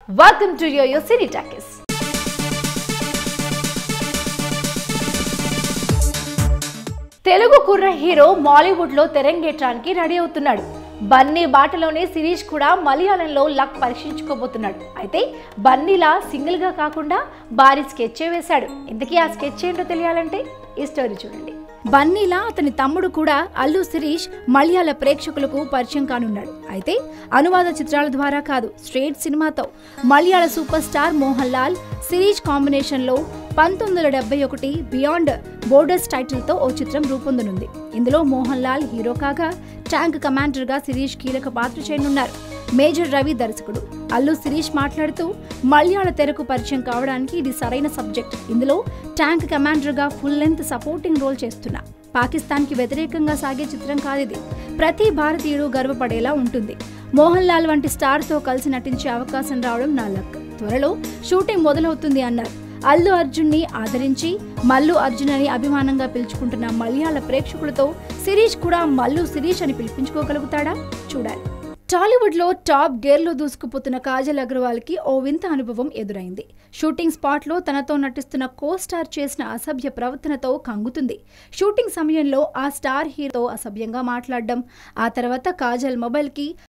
welcome to YoYo Cine Talkies Telugu కుర్ర hero Mollywood లో తెరంగేట్రానికి ready అవుతున్నాడు బన్నీ బాటలోనే శిరీష్ కూడా మలయాళంలో లక్ పరీక్షించుకోబోతున్నాడు అయితే బన్నీలా సింగిల్ గా కాకుండా భారీ స్కెచ్ వేశాడు ఇంతకీ ఆ స్కెచ్ ఏంటో తెలియాలంటే ఈ స్టోరీ చూడండి బన్నీలా అతని తమ్ముడు కూడా అల్లు శిరీష్ మలయాళ ప్రేక్షకులకు పరిచయం కానున్నాడు అయితే అనువాద చిత్రాల ద్వారా కాదు స్ట్రేట్ సినిమాతో మలయాళ సూపర్ స్టార్ మోహన్ లాల్ శిరీష్ కాంబినేషన్లో పంతొమ్మిది వందల డెబ్బై ఒకటి బియాండ్ బోర్డర్స్ టైటిల్తో ఓ చిత్రం రూపొందనుంది ఇందులో మోహన్ లాల్ హీరో కాగా ట్యాంక్ కమాండర్గా శిరీష్ కీలక పాత్ర చేయనున్నారు మేజర్ రవి దర్శకుడు అల్లు శిరీష్ మాట్లాడుతూ మలయాళ తెరకు పరిచయం కావడానికి ఇది సరైన సబ్జెక్ట్ ఇందులో ట్యాంక్ కమాండర్గా ఫుల్ లెంత్ సపోర్టింగ్ రోల్ చేస్తున్నా పాకిస్తాన్కి వ్యతిరేకంగా సాగే చిత్రం కాదిది ప్రతి భారతీయుడు గర్వపడేలా ఉంటుంది మోహన్ లాల్ వంటి స్టార్తో కలిసి నటించే అవకాశం రావడం నా లక్ త్వరలో షూటింగ్ మొదలవుతుంది అన్నారు అల్లు అర్జున్ని ఆదరించి మల్లు అర్జున్ అని అభిమానంగా పిలుచుకుంటున్న మలయాళ ప్రేక్షకులతో శిరీష్ కూడా మల్లు శిరీష్ అని పిలిపించుకోగలుగుతాడా చూడాలి టాలీవుడ్ లో టాప్ గేర్ లో దూసుకుపోతున్న కాజల్ అగర్వాల్ కి ఓ వింత అనుభవం ఎదురైంది షూటింగ్ స్పాట్ లో తనతో నటిస్తున్న కో స్టార్ చేసిన అసభ్య ప్రవర్తనతో కంగుతుంది షూటింగ్ సమయంలో ఆ స్టార్ హీరో అసభ్యంగా మాట్లాడడం ఆ తర్వాత కాజల్ మొబైల్ కి